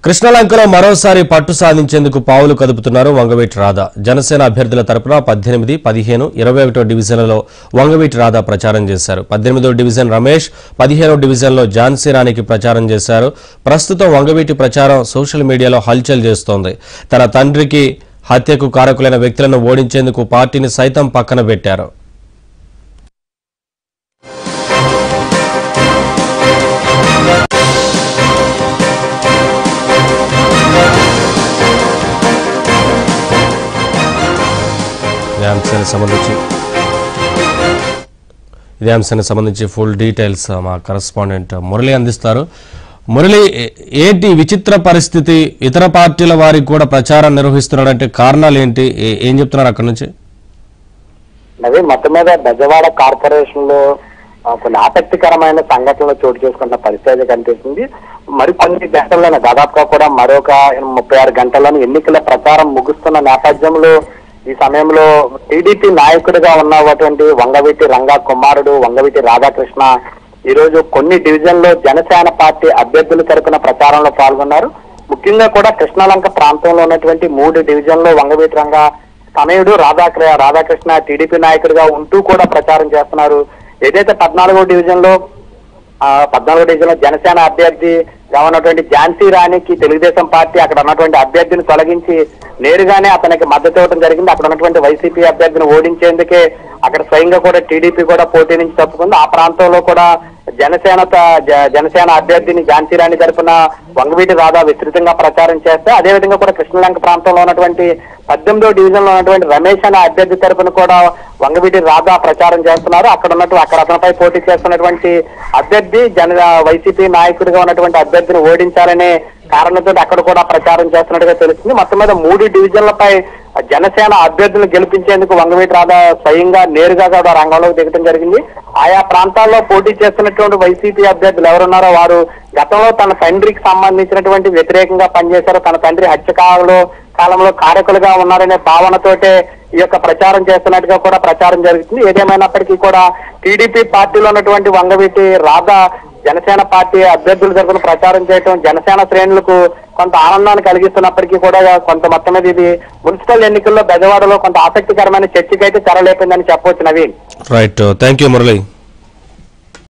కృష్ణలంకలో మరోసారి పట్టు సాధించేందుకు పావులు కదుపుతున్నారు వంగవీటి రాధ జనసేన అభ్యర్థుల తరపున పద్దెనిమిది పదిహేను ఇరవై ఒకటో డివిజన్లలో వంగవీటి రాధ ప్రచారం చేశారు పద్దెనిమిదో డివిజన్ రమేష్ పదిహేనో డివిజన్లో ఝాన్సీ రాణికి ప్రచారం చేశారు ప్రస్తుతం వంగవీటి ప్రచారం సోషల్ మీడియాలో హల్చల్ చేస్తోంది తన తండ్రికి హత్యకు కారకులైన వ్యక్తులను ఓడించేందుకు పార్టీని సైతం పక్కన పెట్టారు ఇదే అంశానికి సంబంధించి ఇదే అంశానికి సంబంధించి ఫుల్ డీటెయిల్స్ మా కరస్పాండెంట్ మురళి అందిస్తారు మురళి ఏ- ఏంటి విచిత్ర పరిస్థితి ఇతర పార్టీల వారికి కూడా ప్రచారం నిర్వహిస్తున్నాడంటే కారణాలు ఏంటి ఏ- ఏం చెప్తున్నారు అక్కడ నుంచి అది మొత్తం మీద బెజవాడ కార్పొరేషన్ లో ఆ, కొన్ని ఆసక్తికరమైన సంఘటనలు చోటు చేసుకున్న పరిస్థితి కనిపిస్తుంది మరి కొన్ని గంటల్లోనే దాదాపుగా కూడా మరొక ముప్పై ఆరు గంటల్లోనే ఎన్నికల ప్రచారం ముగుస్తున్న నేపథ్యంలో ఈ సమయంలో టీడీపీ నాయకుడిగా ఉన్నటువంటి వంగవీటి రంగా కుమారుడు వంగవీటి రాధాకృష్ణ ఈ రోజు కొన్ని డివిజన్లో జనసేన పార్టీ అభ్యర్థుల తరపున ప్రచారంలో పాల్గొన్నారు ముఖ్యంగా కూడా కృష్ణలంక ప్రాంతంలో ఉన్నటువంటి మూడు డివిజన్లో వంగవీటి రంగా తనయుడు రాధాకృ రాధాకృష్ణ టీడీపీ నాయకుడిగా ఉంటూ కూడా ప్రచారం చేస్తున్నారు ఏదైతే పద్నాలుగో డివిజన్ లో ఆ, పద్నాలుగో డివిజన్ లో జనసేన అభ్యర్థిగా ఉన్నటువంటి ఝాన్సీ రాణికి తెలుగుదేశం పార్టీ అక్కడ ఉన్నటువంటి అభ్యర్థిని తొలగించి నేరుగానే అతనికి మద్దతు ఇవ్వడం జరిగింది అక్కడ ఉన్నటువంటి వైసీపీ అభ్యర్థిని ఓడించేందుకే అక్కడ స్వయంగా కూడా టీడీపీ కూడా పోటీ నుంచి తప్పుకుంది ఆ ప్రాంతంలో కూడా జనసేన త- జ- జనసేన అభ్యర్థిని ఝాన్సీ రాణి తరపున వంగవీటి రాధా విస్తృతంగా ప్రచారం చేస్తే అదేవిధంగా కూడా కృష్ణలంక ప్రాంతంలో ఉన్నటువంటి పద్దెనిమిదో డివిజన్ లో ఉన్నటువంటి రమేష్ అనే అభ్యర్థి తరపున కూడా వంగవీటి రాధా ప్రచారం చేస్తున్నారు అక్కడ ఉన్నట్టు అక్కడ అతనిపై పోటీ చేస్తున్నటువంటి అభ్యర్థి జన వైసీపీ నాయకుడిగా ఉన్నటువంటి అభ్యర్థిని ఓడించాలనే కారణంతో అక్కడ కూడా ప్రచారం చేస్తున్నట్టుగా తెలుస్తుంది మొత్తం మీద మూడు డివిజన్లపై జనసేన అభ్యర్థులను గెలిపించేందుకు వంగవీటి రాధా స్వయంగా నేరుగా కూడా రంగంలోకి దిగడం జరిగింది ఆయా ప్రాంతాల్లో పోటీ చేస్తున్నటువంటి వైసీపీ అభ్యర్థులు ఎవరున్నారో వారు గతంలో తన తండ్రికి సంబంధించినటువంటి వ్యతిరేకంగా పనిచేశారు తన తండ్రి హత్యకాలంలో కాలంలో కారకులుగా ఉన్నారనే భావనతోటే ఈ యొక్క ప్రచారం చేస్తున్నట్టుగా కూడా ప్రచారం జరుగుతుంది ఏదేమైనప్పటికీ కూడా టీడీపీ పార్టీలో ఉన్నటువంటి వంగవీటి రాధా జనసేన పార్టీ అభ్యర్థుల తరఫున ప్రచారం చేయడం జనసేన శ్రేణులకు కొంత ఆనందాన్ని కలిగిస్తున్నప్పటికీ కూడా కొంత మొత్తం మీద ఇది మున్సిపల్ ఎన్నికల్లో బెజవాడలో కొంత ఆసక్తికరమైన చర్చకైతే తెరలేపిందని చెప్పవచ్చు Naveen right thank you Murali